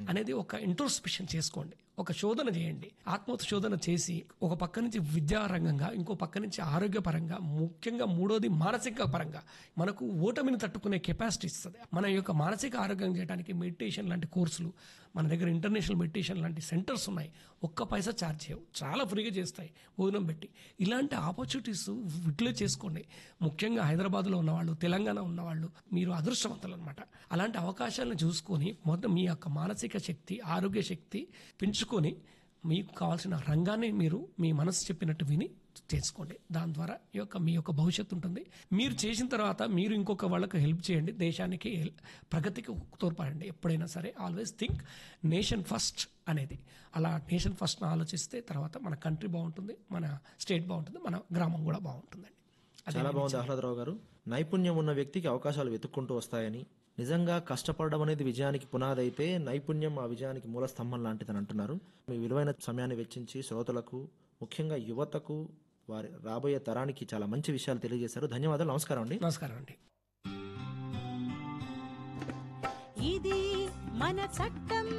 అనేది ఒక ఇంట్రోస్పెక్షన్ చేసుకోండి ఒక శోధన చేయండి ఆత్మ శోధన చేసి ఒక పక్క నుంచి విద్యారంగంగా ఇంకో పక్క నుంచి ఆరోగ్యపరంగా ముఖ్యంగా మూడోది మానసిక పరంగా మనకు ఓటమిని తట్టుకునే కెపాసిటీ ఇస్తుంది మన యొక్క మానసిక ఆరోగ్యం చేయడానికి మెడిటేషన్ లాంటి కోర్సులు మన దగ్గర ఇంటర్నేషనల్ మెడిటేషన్ లాంటి సెంటర్స్ ఉన్నాయి ఒక్క పైసా ఛార్జ్ చేయవు చాలా ఫ్రీగా చేస్తాయి భోజనం పెట్టి ఇలాంటి ఆపర్చునిటీస్ యూటిలైజ్ చేసుకోండి ముఖ్యంగా హైదరాబాద్లో ఉన్నవాళ్ళు తెలంగాణ ఉన్నవాళ్ళు మీరు అదృష్టవంతులు అనమాట అలాంటి అవకాశాలను చూసుకొని మొదట మీ యొక్క మానసిక శక్తి ఆరోగ్య శక్తి పెంచుకొని మీకు కావాల్సిన రంగాన్ని మీరు మీ మనసు చెప్పినట్టు విని చేసుకోండి దాని ద్వారా ఈ యొక్క మీ యొక్క భవిష్యత్తు ఉంటుంది మీరు చేసిన తర్వాత మీరు ఇంకొక వాళ్ళకి హెల్ప్ చేయండి దేశానికి హెల్- ప్రగతికి తోడ్పడండి ఎప్పుడైనా సరే ఆల్వేస్ థింక్ నేషన్ ఫస్ట్ అనేది అలా నేషన్ ఫస్ట్ ఆలోచిస్తే తర్వాత మన కంట్రీ బాగుంటుంది మన స్టేట్ బాగుంటుంది మన గ్రామం కూడా బాగుంటుందండి అదే చాలా బాగుంది ఆహ్లాదరావు గారు నైపుణ్యం ఉన్న వ్యక్తికి అవకాశాలు వెతుక్కుంటూ వస్తాయని నిజంగా కష్టపడడం అనేది విజయానికి పునాది అయితే నైపుణ్యం ఆ విజయానికి మూల స్తంభం లాంటిదని అంటున్నారు మీ విలువైన సమయాన్ని వెచ్చించి శ్రోతలకు ముఖ్యంగా యువతకు వారి రాబోయే తరానికి చాలా మంచి విషయాలు తెలియజేశారు ధన్యవాదాలు నమస్కారం అండి నమస్కారం అండి ఇది మన చట్టం